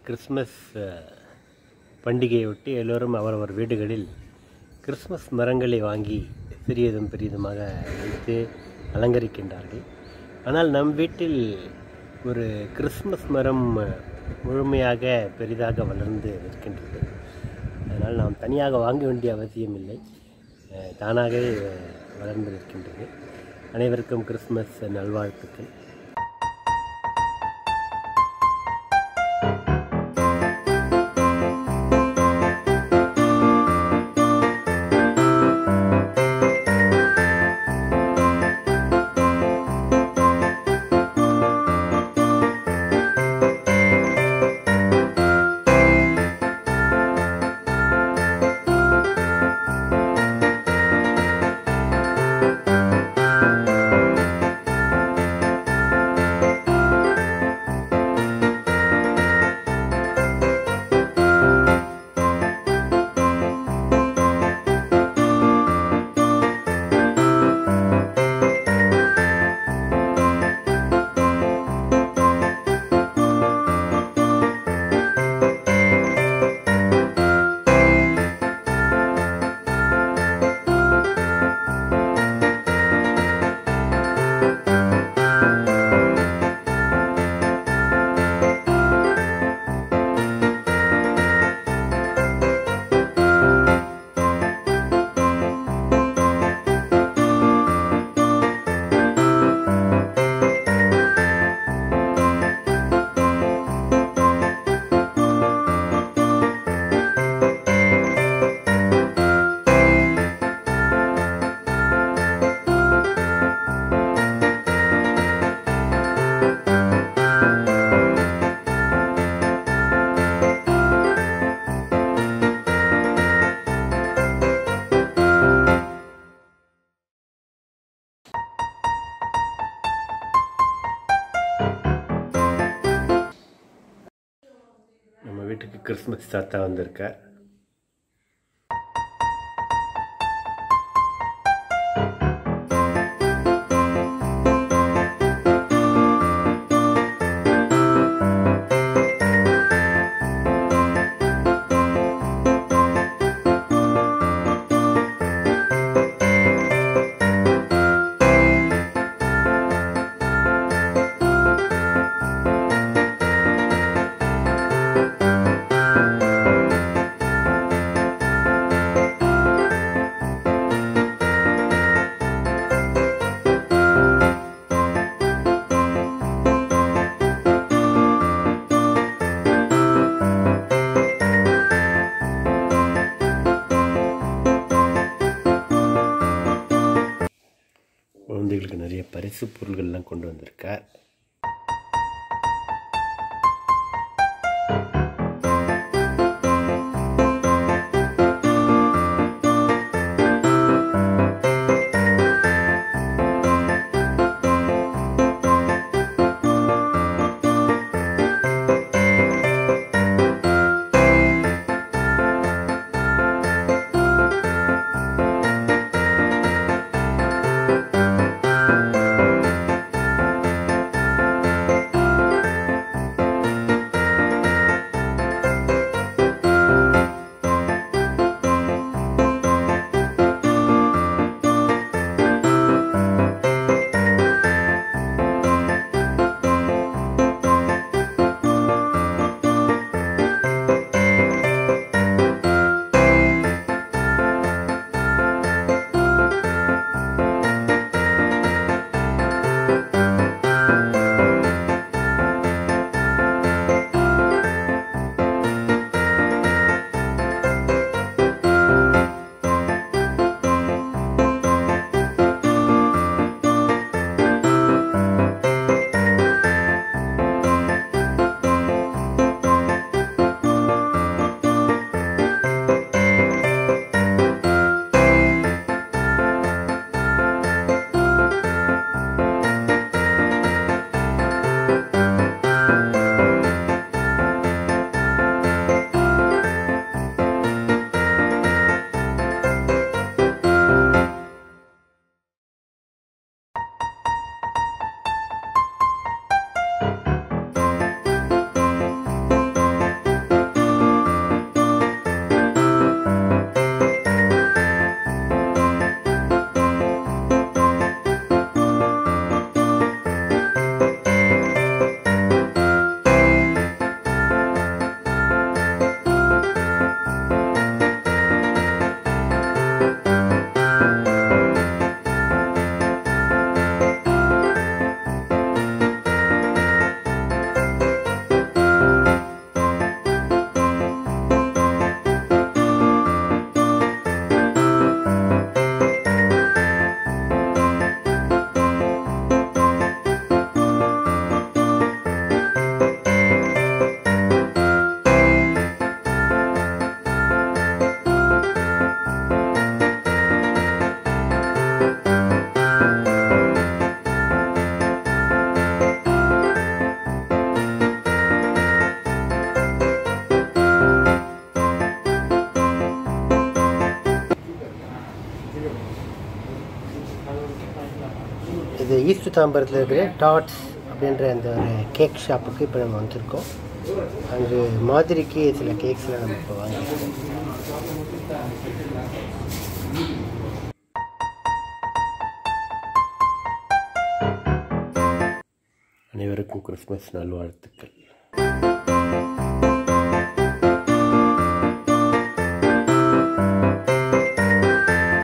Christmas அஹ், பண்டிகையொட்டி எல்லோரும் அவரவர் வீடுகளில் கிறிஸ்மஸ் மரங்களை வாங்கி சிறியதும் பெரியதுமாக வைத்து அலங்கரிக்கின்றார்கள் ஆனால் நம் வீட்டில் ஒரு கிறிஸ்மஸ் மரம் அஹ், முழுமையாக பெரிதாக வளர்ந்து இருக்கின்றது அதனால் நாம் தனியாக வாங்க வேண்டிய அவசியமில்லை அஹ், தானாகவே அஹ், வளர்ந்து நிற்கின்றது அனைவருக்கும் கிறிஸ்மஸ் நல்வாழ்த்துக்கள் நம்ம வீட்டுக்கு கிறிஸ்மஸ் தாத்தா வந்திருக்கார் குழந்தைகளுக்கு நிறைய பரிசு பொருள்கள்லாம் கொண்டு வந்திருக்கார் இது ஈஸ்ட் தாம்பரத்தில் இருக்கிற டாட்ஸ் அப்படின்ற அந்த ஒரு கேக் ஷாப்புக்கு இப்போ நம்ம வந்திருக்கோம் அங்கே மாதிரிக்கு சில கேக்ஸ்லாம் நம்ம இப்போ வாங்கியிருக்கோம் அனைவருக்கும் கிறிஸ்மஸ் நல்வாழ்த்துக்கள்